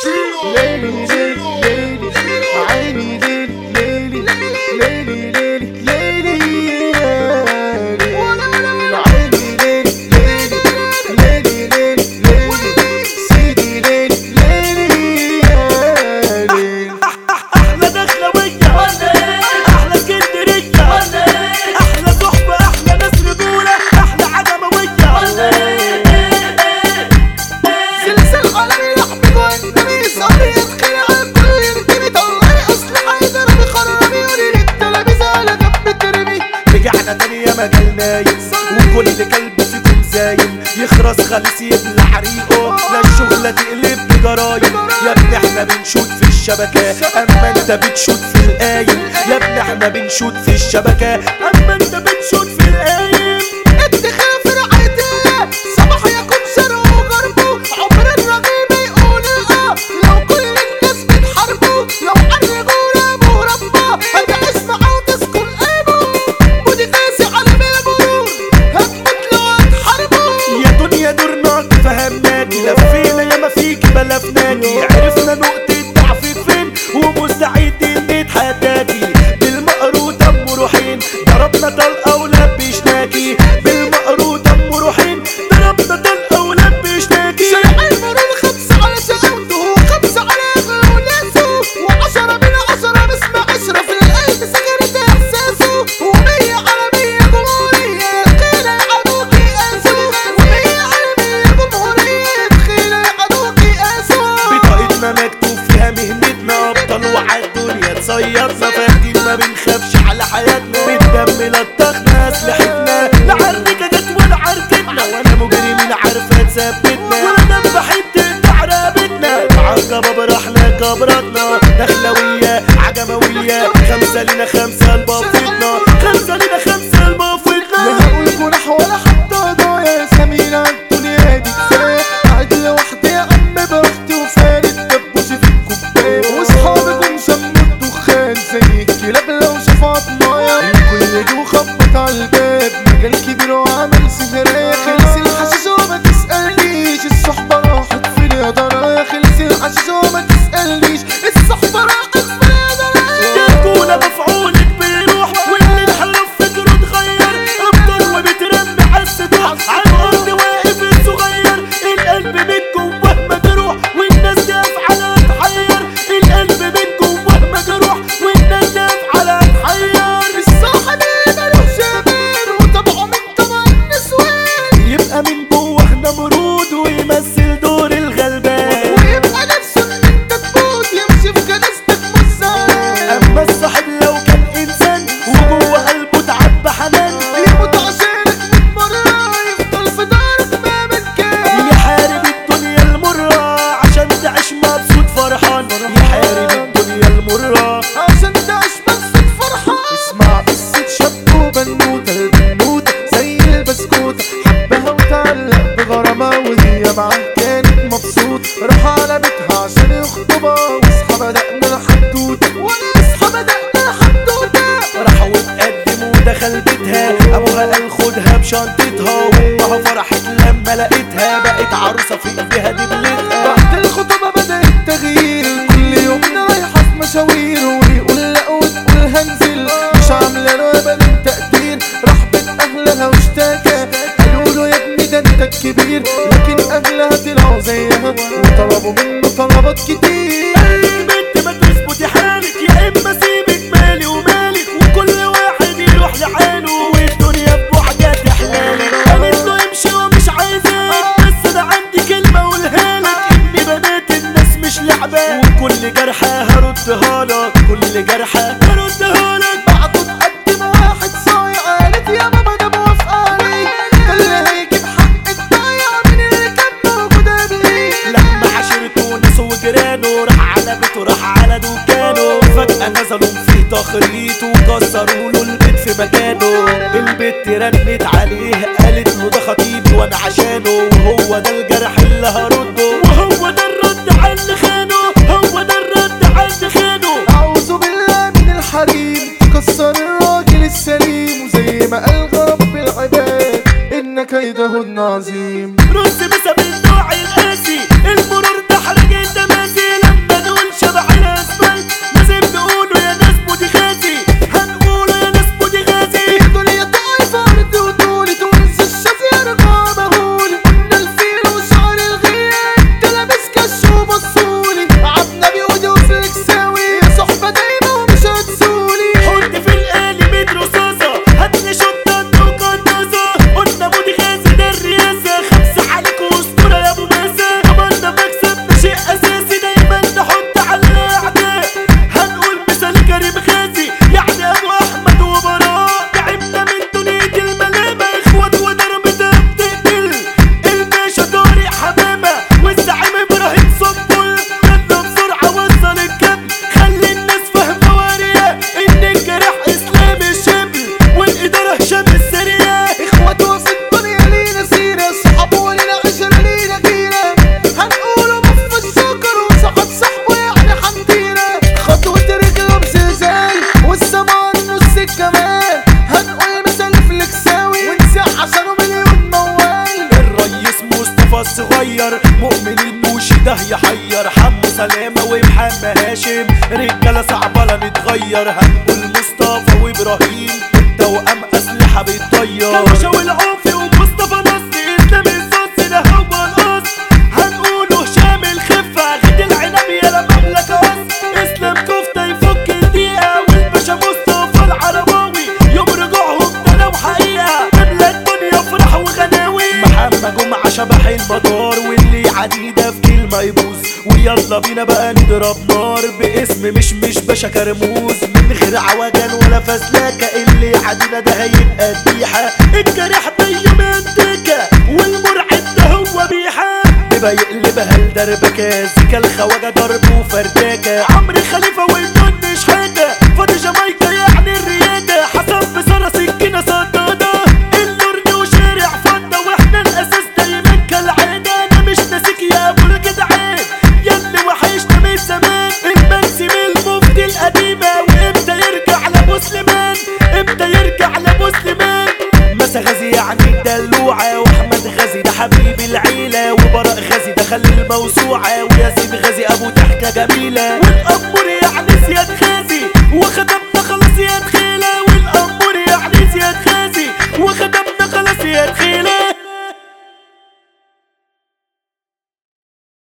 ليلي ليلي ليلي عيني ليلي ليلي ليلي ليلي ليلي يا ليلي عيني ليلي ليلي ليلي ليلي ليلي سيدي ليلي ليلي يا ليلي احلى دخلوية احلى اسكندرية احلى صحبة احلى ناس رجولة احلى عجموية سلسل عالمي لحبك وانتمي صار يدخل على كل يرتمي طلعي اصل حيدر بخرمي وريني التلاميذ على جنب ترمي رجعنا تاني يا مجال نايم وكل كلب فيكم زايم يخرس خالص يبلع ريقه لا الشغلة تقلب بجرايم يا ابني احنا بنشوت في الشبكة اما انت بتشوت في القايم يا ابني احنا بنشوت في الشبكة اما انت بتشوت في القايم ادخل في رعايتي صباح يكون شرق وغربه عمر الرغيب يقول اه لو كل الناس بتحاربه لو حرقوا رابه ربه هتعيش معاه وتسكن قلبه ودي قاسي على المرور هتموت لو هتحاربه يا دنيا دورنا فهمناكي لفينا ياما فيك بلفناكي عرفنا نقطة ضعفك فين ومستعدين نتحداكي بالمقروط دم روحين ضربنا طلقة ولبشناكي بالمقروط دم روحين ضربنا طلقة ولبشناكي شارع المرور خمسة على شقاوته وخمسة على أغلى وناسه وعشرة من عشرة باسم عشرة في القلب سكنت إحساسه ومية على مية جمهورية تخيل يعادوك يقاسوا ومية على مية جمهورية تخيل يعادوك يقاسوا بطاقتنا مكتوب فيها مهنتنا ابطال وعلى الدنيا تصيرنا فاكرين ما بنخافش على حياتنا بالدم لطخنا اسلحتنا لا عركة جت ولا عركتنا وانا مجرمين عارفة تثبتنا ولا دبحين تقطع رقبتنا عالجباب رحنا كبرتنا دخلوية عجموية خمسة لنا خمسة لبفتنا خمسة لنا خمسة لا لبفتنا هقول جناح ولا حتى ضايع سمينا الدنيا دي كفاية قاعد لوحدي يا عم براحتي وفارد دبوسي في الكوباية واصحابي جم شموا الدخان زي الكلاب لو شافوا عطنايا الكل جه وخبط على الباب مجال كبير وعمل سهرية خلص الحشيش وما تسألنيش الصحبة راحت فين يا ضرايا خلص الحشيش وما تسألنيش الصحبة راحت فين يا ضرايا تكون مفعولك بيروح واللي انحرف فكره اتغير افضل وبترمي حسته على الارض واقف الصغير القلب من جواه مجروح والناس تقف على تحير القلب من جواه مجروح والناس تقف على تحير الصاحب اللي ملوش يمين وطبعه من طبع النسوان يبقى من جواه نمرود ويمثل دور الغلبان ويبقى نفسه ان انت تموت يمشي في جنازتك مزان اما الصاحب لو كان انسان وجوه قلبه تعب حنان يموت عشانك من مرة يفضل في دارك مهما كان يحارب الدنيا المرة عشان تعيش مبسوط فرحان يحارب الدنيا المرة عشان تعيش مبسوط فرحان اسمع قصة شاب وبنوتة البنوتة زي البسكوتة حبها وتعلق بغرامة وهي معاه كانت مبسوط راح على بيتها عشان يخطبها واصحى بدأنا الحدوتة واصحى بدأنا الحدوتة راح واتقدم ودخل بيتها ابوها قال خدها بشنطتها وامها فرحت لما لقيتها بقت عروسة في ايديها دبلتها بعد الخطوبة بدأ التغيير كل يوم رايحة في مشاوير ويقول لا وتقول هنزل مش عاملة له ابدا تقدير راح بيت اهلها واشتكى قالوا له يا ابني ده انت الكبير لكن اهلها طلعوا زيها وطلبوا منه طلبات كتير البنت ما تظبطي حالك يا اما سيبك مالي ومالك وكل واحد يروح لحاله والدنيا بوحدة تحلالك قالت له امشي ومش عايزاك بس انا عندي كلمة اقولها لك اني بنات الناس مش لعبة وكل جرحى هردها لك كل جرحى هردها لك بعده تقدم واحد صايع قالت يا بابا ده موافقة عليه ده اللي هيجيب حق الضايع من اللي كان موجود قبليه لما عشرته ناس وجيرانه راح على بيته راح على دكانه فجأة نزلوا فيه تخريط وكسروا له البيت في مكانه البت رنت عليه قالت له ده خطيبي وانا عشانه وهو ده الجرح اللي هرده وهو ده الرد على اللي خانه هو ده الرد على اللي خانه أعوذ بالله من الحريم كسر الراجل السليم وزي ما قال رب العباد إن كيدهن عظيم رز بسبب النوع القاسي المرور ده حرج التماثيل من البوشي ده يحير حمو سلامة ومحمد هاشم رجالة صعبة لا نتغير هنقول مصطفى وابراهيم التوأم اسلحة بتطير كوشة والعوفي ومصطفى نصر اسلام الصوص ده هو القص هنقوله هشام الخفة غد العنب يا مملكة قص اسلام كفتة يفك الدقيقة والباشا مصطفى العرباوي يوم رجوعهم ده لو حقيقة نملى الدنيا فرح وغناوي محمد جمعة شبح المدار واللي عديدة في كلمة يبوظ ويلا بينا بقى نضرب نار باسم مش مش باشا كرموز من غير عوجان ولا فزلكة اللي عدينا ده هيبقى ذبيحة الجريح بين منتكة والمرعب ده هو بيحة بيبقى يقلبها لدربكة زيكا الخواجة ضرب وفرداكة عمرو خليفة والدنش حاجة فاضي جامايكا يعني الريادة حسن بصرة سكينة صدادة النور وشارع فضة واحنا الاساس دايما كالعادة انا مش ناسيك يا ابو الجدعان ياللي وحشنا من زمان المنسي من المفتي القديمة وامتى يرجع لمسلمان امتى يرجع لمسلمان مسا غازي يعني الدلوعة واحمد غازي ده حبيب العيلة وبراء غازي ده خلي الموسوعة وياسين غازي ابو ضحكة جميلة